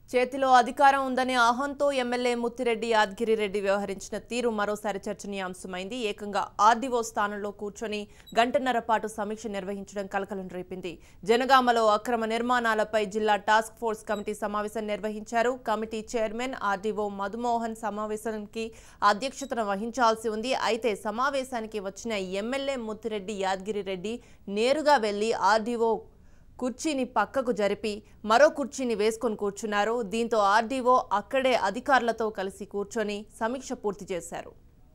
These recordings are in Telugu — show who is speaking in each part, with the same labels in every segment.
Speaker 1: చేతిలో అధికారం ఉందనే అహంతో ఎమ్మెల్యే ముత్తిరెడ్డి యాదగిరిరెడ్డి వ్యవహరించిన తీరు మరోసారి చర్చనీయాంశమైంది ఏకంగా ఆర్డీఓ స్థానంలో కూర్చొని గంటన్నర పాటు సమీక్ష నిర్వహించడం కలకలం రేపింది జనగామలో అక్రమ నిర్మాణాలపై జిల్లా టాస్క్ ఫోర్స్ కమిటీ సమావేశం నిర్వహించారు కమిటీ చైర్మన్ ఆర్డీఓ మధుమోహన్ సమావేశానికి అధ్యక్షతన వహించాల్సి ఉంది అయితే సమావేశానికి వచ్చిన ఎమ్మెల్యే ముత్తిరెడ్డి యాదగిరిరెడ్డి నేరుగా వెళ్లి ఆర్డీఓ కుర్చీని పక్కకు జరిపి మరో కుర్చీని వేసుకొని కూర్చున్నారు దీంతో ఆర్డీఓ అక్కడే అధికారులతో కలిసి కూర్చొని సమీక్ష పూర్తి చేశారు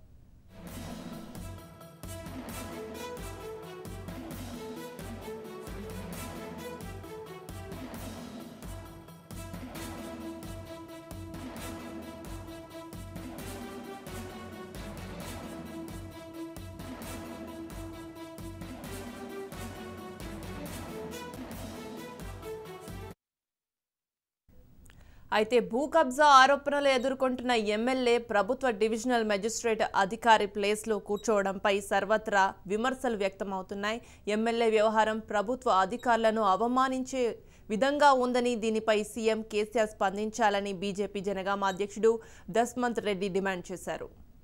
Speaker 1: అయితే భూ కబ్జా ఆరోపణలు ఎదుర్కొంటున్న ఎమ్మెల్యే ప్రభుత్వ డివిజనల్ మెజిస్ట్రేట్ అధికారి ప్లేస్లో కూర్చోవడంపై సర్వత్రా విమర్శలు వ్యక్తమవుతున్నాయి ఎమ్మెల్యే వ్యవహారం ప్రభుత్వ అధికారులను అవమానించే విధంగా ఉందని దీనిపై సీఎం కేసీఆర్ స్పందించాలని బీజేపీ జనగామ అధ్యక్షుడు దస్మంత్ రెడ్డి డిమాండ్ చేశారు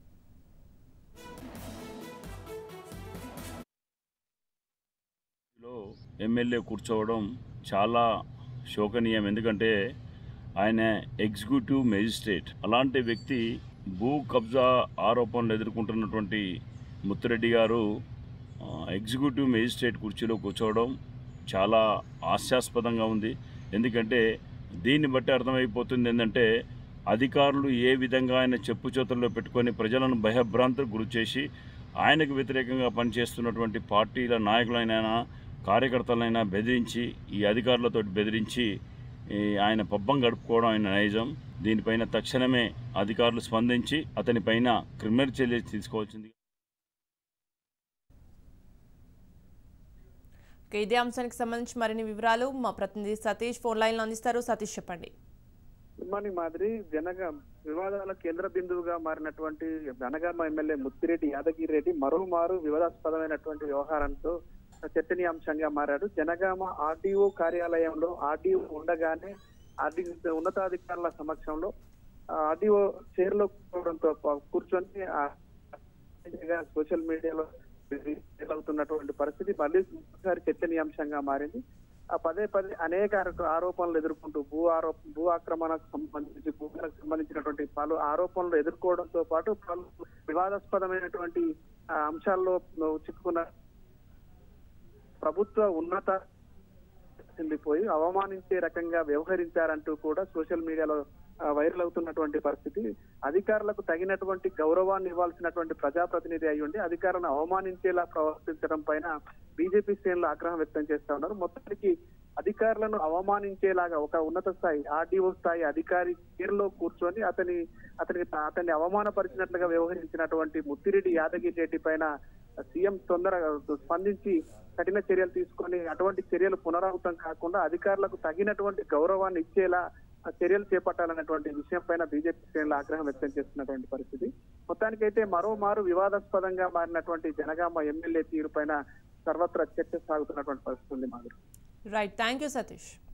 Speaker 2: లో ఎమ్మెల్యే కూర్చోవడం చాలా శోకనీయం ఎందుకంటే ఆయన ఎగ్జిక్యూటివ్ మేజిస్ట్రేట్ అలాంటి వ్యక్తి భూ కబ్జా ఆరోపణలు ఎదుర్కొంటున్నటువంటి ముత్తిరెడ్డి గారు ఆ, ఎగ్జిక్యూటివ్ మేజిస్ట్రేట్ కుర్చీలో కూర్చోవడం చాలా హాస్యాస్పదంగా ఉంది ఎందుకంటే దీన్ని బట్టి అర్థమైపోతుంది ఏంటంటే అధికారులు ఏ విధంగా ఆయన చెప్పు చేతుల్లో పెట్టుకొని ప్రజలను భయభ్రాంతులకు గురి చేసి ఆయనకు వ్యతిరేకంగా పనిచేస్తున్నటువంటి పార్టీల నాయకులైనా కార్యకర్తలైనా బెదిరించి ఈ అధికారులతో బెదిరించి ఈ ఆయన పబ్బం గడుపుకోవడం ఆయన నైజం దీనిపైన తక్షణమే అధికారులు స్పందించి అతనిపైన క్రిమినల్ చర్య తీసుకోవాల్సింది
Speaker 1: ఇక ఇదే అంశానికి సంబంధించి మరిన్ని వివరాలు మా ప్రతినిధి సతీష్ ఫోన్ లైన్లో అందిస్తారు సతీష్ చెప్పండి
Speaker 3: ఉమ్మని మాదిరి జనగ వివాదాల కేంద్ర బిందువుగా మారినటువంటి జనగామ ఎమ్మెల్యే ముత్తిరెడ్డి యాదగిరి రెడ్డి మరోమారు వివాదాస్పదమైనటువంటి వ్యవహారంతో చర్చనీయాంశంగా మారాడు జనగామ ఆర్డీఓ కార్యాలయంలో ఆర్డీఓ ఉండగానే ఆర్డీ ఉన్నతాధికారుల సమక్షంలో ఆర్డీఓ చైర్ లో కూర్చోవడంతో పా- కూర్చొని ఆ సోషల్ మీడియాలో వైరల్ అవుతున్నటువంటి పరిస్థితి మళ్ళీ ఒకసారి చర్చనీయాంశంగా మారింది ఆ పదే పదే అనేక ఆరో- ఆరోపణలు ఎదుర్కొంటూ భూ ఆరోప భూ ఆక్రమణకు సంబంధించి భూములకు సంబంధించినటువంటి పలు ఆరోపణలు ఎదుర్కోవడంతో పాటు పలు వివాదాస్పదమైనటువంటి ఆ, అంశాల్లో చిక్కుకున్న ప్రభుత్వ ఉన్నత చెందిపోయి అవమానించే రకంగా వ్యవహరించారంటూ కూడా సోషల్ మీడియాలో ఆ, వైరల్ అవుతున్నటువంటి పరిస్థితి అధికారులకు తగినటువంటి గౌరవాన్ని ఇవ్వాల్సినటువంటి ప్రజాప్రతినిధి అయి ఉండి అధికారులను అవమానించేలా ప్రవర్తించడం పైన బీజేపీ శ్రేణులు ఆగ్రహం వ్యక్తం చేస్తా ఉన్నారు మొత్తానికి అధికారులను అవమానించేలాగా ఒక ఉన్నత స్థాయి ఆర్డీఓ స్థాయి అధికారి చైర్లో కూర్చొని అతని అతనికి అతన్ని అవమానపరిచినట్లుగా వ్యవహరించినటువంటి ముత్తిరెడ్డి యాదగిరి రెడ్డి పైన సీఎం తొందరగా స్పందించి కఠిన చర్యలు తీసుకొని అటువంటి చర్యలు పునరావృతం కాకుండా అధికారులకు తగినటువంటి గౌరవాన్ని ఇచ్చేలా ఆ చర్యలు చేపట్టాలన్నటువంటి విషయం పైన బీజేపీ శ్రేణులు ఆగ్రహం వ్యక్తం చేస్తున్నటువంటి పరిస్థితి మొత్తానికైతే మరోమారు వివాదాస్పదంగా మారినటువంటి జనగామ ఎమ్మెల్యే తీరు పైన సర్వత్రా చర్చ సాగుతున్నటువంటి పరిస్థితి ఉంది Madhuri
Speaker 1: right thank you Satish